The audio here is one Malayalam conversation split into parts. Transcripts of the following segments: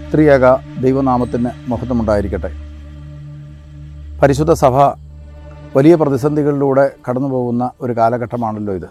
ത്രിയേക ദൈവനാമത്തിന് മഹത്വമുണ്ടായിരിക്കട്ടെ പരിശുദ്ധ സഭ വലിയ പ്രതിസന്ധികളിലൂടെ കടന്നു പോകുന്ന ഒരു കാലഘട്ടമാണല്ലോ ഇത്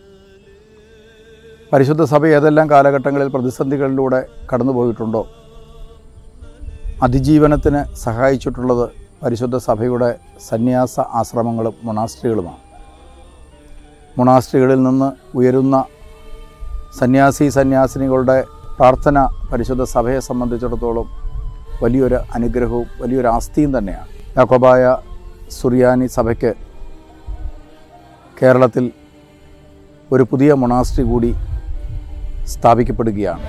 പരിശുദ്ധ സഭ ഏതെല്ലാം കാലഘട്ടങ്ങളിൽ പ്രതിസന്ധികളിലൂടെ കടന്നു പോയിട്ടുണ്ടോ അതിജീവനത്തിന് സഹായിച്ചിട്ടുള്ളത് പരിശുദ്ധ സഭയുടെ സന്യാസ ആശ്രമങ്ങളും മൊണാസ്ട്രികളുമാണ് മൊണാസ്ട്രികളിൽ നിന്ന് ഉയരുന്ന സന്യാസി സന്യാസിനികളുടെ പ്രാർത്ഥന പരിശുദ്ധ സഭയെ സംബന്ധിച്ചിടത്തോളം വലിയൊരു അനുഗ്രഹവും വലിയൊരു ആസ്തിയും തന്നെയാണ് യാക്കോബായ സുറിയാനി സഭയ്ക്ക് കേരളത്തിൽ ഒരു പുതിയ മൊണാസ്ട്രി കൂടി സ്ഥാപിക്കപ്പെടുകയാണ്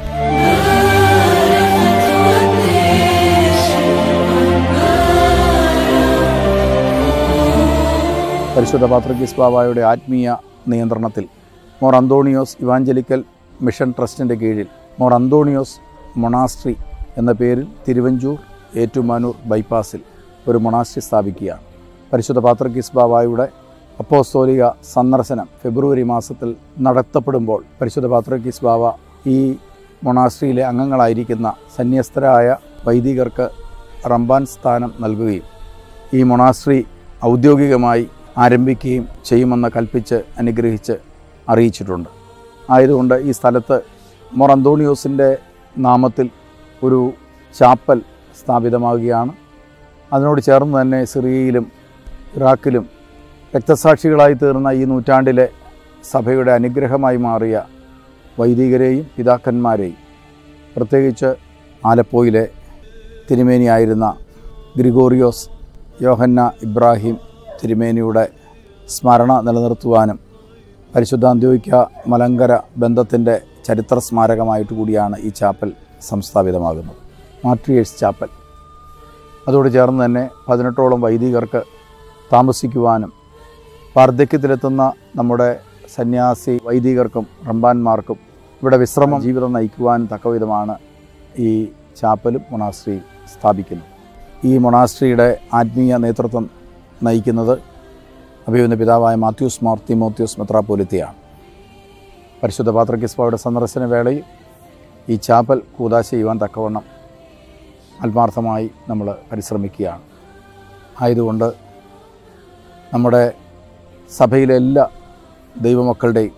പരിശുദ്ധ പാത്രക്കീസ് ബാബായുടെ ആത്മീയ നിയന്ത്രണത്തിൽ മോർ അന്തോണിയോസ് ഇവാഞ്ചലിക്കൽ മിഷൻ ട്രസ്റ്റിൻ്റെ കീഴിൽ മോർ അന്തോണിയോസ് മൊണാസ്ട്രി എന്ന പേരിൽ തിരുവഞ്ചൂർ ഏറ്റുമാനൂർ ബൈപ്പാസിൽ ഒരു മൊണാസ്ട്രി സ്ഥാപിക്കുകയാണ് പരിശുദ്ധ പാത്രക്കീസ് ബാബായുടെ അപ്പോസ്തോലിക സന്ദർശനം ഫെബ്രുവരി മാസത്തിൽ നടത്തപ്പെടുമ്പോൾ പരിശുദ്ധ പാത്രക്കീസ് ബാബ ഈ മൊണാസ്ട്രിയിലെ അംഗങ്ങളായിരിക്കുന്ന സന്യസ്തരായ വൈദികർക്ക് റംബാൻ സ്ഥാനം നൽകുകയും ഈ മൊണാസ്ട്രി ഔദ്യോഗികമായി ആരംഭിക്കുകയും ചെയ്യുമെന്ന് കൽപ്പിച്ച് അനുഗ്രഹിച്ച് അറിയിച്ചിട്ടുണ്ട് ആയതുകൊണ്ട് ഈ സ്ഥലത്ത് മൊർ അന്തോണിയോസിൻ്റെ നാമത്തിൽ ഒരു ചാപ്പൽ സ്ഥാപിതമാകുകയാണ് അതിനോട് ചേർന്ന് തന്നെ സിറിയയിലും ഇറാഖിലും രക്തസാക്ഷികളായി തീർന്ന ഈ നൂറ്റാണ്ടിലെ സഭയുടെ അനുഗ്രഹമായി മാറിയ വൈദികരെയും പിതാക്കന്മാരെയും പ്രത്യേകിച്ച് ആലപ്പോയിലെ തിരുമേനിയായിരുന്ന ഗ്രിഗോറിയോസ് യോഹന്ന ഇബ്രാഹിം തിരുമേനിയുടെ സ്മരണ നിലനിർത്തുവാനും പരിശുദ്ധ അന്ത്യോയ്ക്ക മലങ്കര ബന്ധത്തിൻ്റെ ചരിത്ര സ്മാരകമായിട്ട് കൂടിയാണ് ഈ ചാപ്പൽ സംസ്ഥാപിതമാകുന്നത് മാട്രിയേഴ്സ് ചാപ്പൽ അതോട് ചേർന്ന് തന്നെ പതിനെട്ടോളം വൈദികർക്ക് താമസിക്കുവാനും വാർദ്ധക്യത്തിലെത്തുന്ന നമ്മുടെ സന്യാസി വൈദികർക്കും റമ്പാന്മാർക്കും ഇവിടെ വിശ്രമ ജീവിതം നയിക്കുവാനും തക്കവിധമാണ് ഈ ചാപ്പലും മൊണാസ്ട്രി സ്ഥാപിക്കുന്നത് ഈ മൊണാസ്ട്രിയുടെ ആത്മീയ നേതൃത്വം നയിക്കുന്നത് അഭിയുന്ന പിതാവായ മാത്യൂസ് മാർ തിമോത്യൂസ് മെത്രാപ്പോലിത്തയാണ് പരിശുദ്ധ പാത്രക്കിസ്ബായുടെ സന്ദർശന വേളയിൽ ഈ ചാപ്പൽ കൂതാശ ചെയ്യുവാൻ തക്കവണ്ണം ആത്മാർത്ഥമായി നമ്മൾ പരിശ്രമിക്കുകയാണ് ആയതുകൊണ്ട് നമ്മുടെ സഭയിലെ എല്ലാ ദൈവമക്കളുടെയും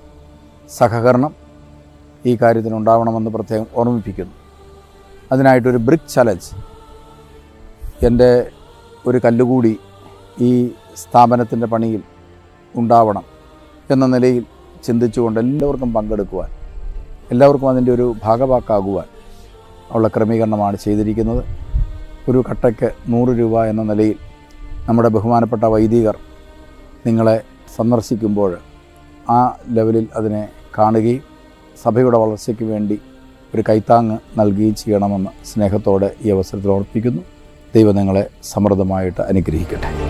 സഹകരണം ഈ കാര്യത്തിനുണ്ടാവണമെന്ന് പ്രത്യേകം ഓർമ്മിപ്പിക്കുന്നു അതിനായിട്ടൊരു ബ്രിക്ക് ചലഞ്ച് എൻ്റെ ഒരു കല്ലുകൂടി ഈ സ്ഥാപനത്തിൻ്റെ പണിയിൽ ഉണ്ടാവണം എന്ന നിലയിൽ ചിന്തിച്ചുകൊണ്ട് എല്ലാവർക്കും പങ്കെടുക്കുവാൻ എല്ലാവർക്കും അതിൻ്റെ ഒരു ഭാഗവാക്കാകുവാൻ ഉള്ള ക്രമീകരണമാണ് ചെയ്തിരിക്കുന്നത് ഒരു കട്ടയ്ക്ക് നൂറ് രൂപ എന്ന നിലയിൽ നമ്മുടെ ബഹുമാനപ്പെട്ട വൈദികർ നിങ്ങളെ സന്ദർശിക്കുമ്പോൾ ആ ലെവലിൽ അതിനെ കാണുകയും സഭയുടെ വളർച്ചയ്ക്ക് വേണ്ടി ഒരു കൈത്താങ്ങ് നൽകുകയും ചെയ്യണമെന്ന് സ്നേഹത്തോടെ ഈ അവസരത്തിൽ ഓർപ്പിക്കുന്നു ദൈവം നിങ്ങളെ സമൃദ്ധമായിട്ട് അനുഗ്രഹിക്കട്ടെ